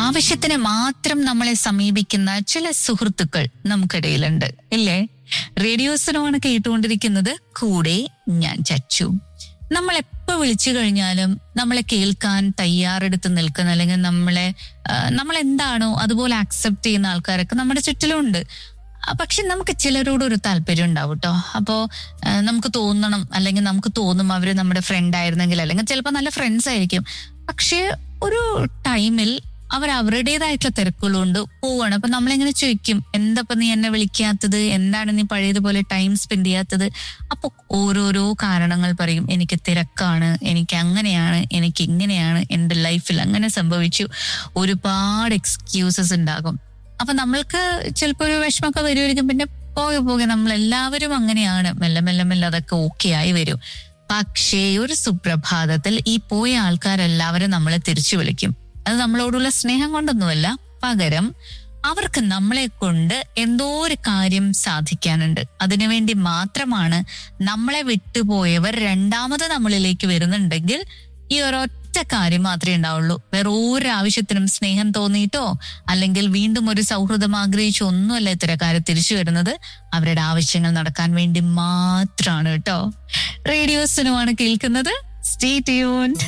ആവശ്യത്തിന് മാത്രം നമ്മളെ സമീപിക്കുന്ന ചില സുഹൃത്തുക്കൾ നമുക്കിടയിലുണ്ട് ഇല്ലേ റേഡിയോസിനോണ് കേട്ടുകൊണ്ടിരിക്കുന്നത് കൂടെ ഞാൻ ചച്ചു നമ്മൾ എപ്പോ വിളിച്ചു കഴിഞ്ഞാലും നമ്മളെ കേൾക്കാൻ തയ്യാറെടുത്ത് നിൽക്കുന്ന അല്ലെങ്കിൽ നമ്മളെ ആ, നമ്മൾ എന്താണോ അതുപോലെ അക്സെപ്റ്റ് ചെയ്യുന്ന ആൾക്കാരൊക്കെ നമ്മുടെ ചുറ്റിലുമുണ്ട് ആ, പക്ഷെ നമുക്ക് ചിലരോട് ഒരു താല്പര്യം ഉണ്ടാവും കേട്ടോ അപ്പോ ആ, നമുക്ക് തോന്നണം അല്ലെങ്കിൽ നമുക്ക് തോന്നും അവര് നമ്മുടെ ഫ്രണ്ട് ആയിരുന്നെങ്കിൽ അല്ലെങ്കിൽ ചിലപ്പോൾ നല്ല ഫ്രണ്ട്സ് ആയിരിക്കും പക്ഷെ ഒരു ടൈമിൽ അവർ അവരുടേതായിട്ടുള്ള തിരക്കുകളുണ്ട് പോവാണ് അപ്പൊ നമ്മളിങ്ങനെ ചോദിക്കും എന്താ ഇപ്പൊ നീ എന്നെ വിളിക്കാത്തത് എന്താണ് നീ പഴയതുപോലെ ടൈം സ്പെൻഡ് ചെയ്യാത്തത് അപ്പൊ ഓരോരോ കാരണങ്ങൾ പറയും എനിക്ക് തിരക്കാണ് എനിക്ക് അങ്ങനെയാണ് എനിക്ക് ഇങ്ങനെയാണ് എന്റെ ലൈഫിൽ അങ്ങനെ സംഭവിച്ചു ഒരുപാട് എക്സ്ക്യൂസസ് ഉണ്ടാകും അപ്പൊ നമ്മൾക്ക് ചിലപ്പോ ഒരു വിഷമമൊക്കെ വരുമായിരിക്കും പിന്നെ പോകെ പോകെ നമ്മൾ എല്ലാവരും അങ്ങനെയാണ് മെല്ലെ മെല്ലെ മെല്ലെ അതൊക്കെ ഓക്കെ ആയി വരും പക്ഷേ ഒരു സുപ്രഭാതത്തിൽ ഈ പോയ ആൾക്കാരെല്ലാവരും നമ്മളെ തിരിച്ചു വിളിക്കും അത് നമ്മളോടുള്ള സ്നേഹം കൊണ്ടൊന്നുമല്ല പകരം അവർക്ക് നമ്മളെ കൊണ്ട് എന്തോ ഒരു കാര്യം സാധിക്കാനുണ്ട് അതിനുവേണ്ടി മാത്രമാണ് നമ്മളെ വിട്ടുപോയവർ രണ്ടാമത് നമ്മളിലേക്ക് വരുന്നുണ്ടെങ്കിൽ ഈ ഒരൊറ്റ കാര്യം മാത്രമേ ഉണ്ടാവുള്ളൂ വേറെ ഒരു ആവശ്യത്തിനും സ്നേഹം തോന്നിയിട്ടോ അല്ലെങ്കിൽ വീണ്ടും ഒരു സൗഹൃദം ആഗ്രഹിച്ചോ ഒന്നുമല്ല ഇത്തരക്കാരെ തിരിച്ചു വരുന്നത് അവരുടെ ആവശ്യങ്ങൾ നടക്കാൻ വേണ്ടി മാത്രമാണ് കേട്ടോ റേഡിയോസിനുമാണ് കേൾക്കുന്നത് സ്റ്റേ ട്യൂൺഡ്